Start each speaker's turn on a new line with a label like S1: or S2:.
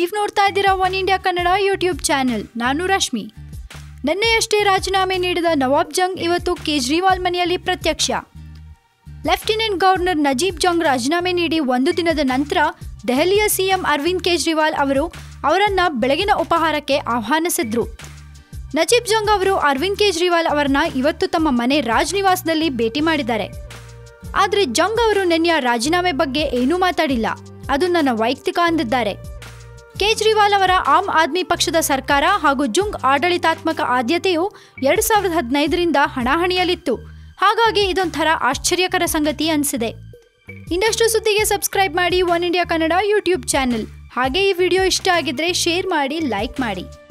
S1: ನೀವು ನೋಡ್ತಾ ಇದ್ದೀರಾ Oneindia Kannada YouTube channel ನಾನು ರಶ್ಮಿ ನಿನ್ನೆಯಷ್ಟೇ ರಾಜೀನಾಮೆ ನೀಡಿದ ನವಾಬ್ ಜಂಗ್ ಇವತ್ತು ಕೇಜ್ರಿವಾಲ್ ಮನೆಯಲ್ಲಿ ಪ್ರತ್ಯಕ್ಷ ಲೆಫ್ಟಿನೆಂಟ್ ಗವರ್ನರ್ ನಜೀಬ್ ಜಂಗ್ ರಾಜೀನಾಮೆ ನೀಡಿ ಒಂದು ದಿನದ ನಂತರ ದೆಹಲಿಯ ಸಿಎಂ ಅರವಿಂದ್ ಕೇಜ್ರಿವಾಲ್ ಅವರು ಅವರನ್ನ ಬೆಳಗಿನ ಉಪಹಾರಕ್ಕೆ ಆಹ್ವಾನಿಸಿದ್ರು ನಜೀಬ್ ಜಂಗ್ ಅವರು ಅರವಿಂದ್ ಕೇಜ್ರಿವಾಲ್ ಅವರನ್ನ ಇವತ್ತು ತಮ್ಮ ಮನೆ ರಾಜ್ ನಿವಾಸದಲ್ಲಿ ಭೇಟಿ ಮಾಡಿದ್ದಾರೆ ಆದರೆ ಜಂಗ್ ಅವರು ನೆನ್ನೆಯ ರಾಜೀನಾಮೆ ಬಗ್ಗೆ ಏನೂ ಮಾತಾಡಿಲ್ಲ ಅದು ನನ್ನ ವೈಯಕ್ತಿಕ ಅಂದಿದ್ದಾರೆ ಕೇಜ್ರಿವಾಲ್ ಅವರ ಆಮ್ ಆದ್ಮಿ ಪಕ್ಷದ ಸರ್ಕಾರ ಹಾಗೂ ಜುಂಗ್ ಆಡಳಿತಾತ್ಮಕ ಆದ್ಯತೆಯು ಎರಡು ಸಾವಿರದ ಹದಿನೈದರಿಂದ ಹಣಾಹಣಿಯಲ್ಲಿತ್ತು ಹಾಗಾಗಿ ಇದೊಂಥರ ಆಶ್ಚರ್ಯಕರ ಸಂಗತಿ ಅನಿಸಿದೆ ಇನ್ನಷ್ಟು ಸುದ್ದಿಗೆ ಸಬ್ಸ್ಕ್ರೈಬ್ ಮಾಡಿ Oneindia Kannada YouTube channel ಹಾಗೆ ಈ ವಿಡಿಯೋ ಇಷ್ಟ ಆಗಿದ್ರೆ ಶೇರ್ ಮಾಡಿ ಲೈಕ್ ಮಾಡಿ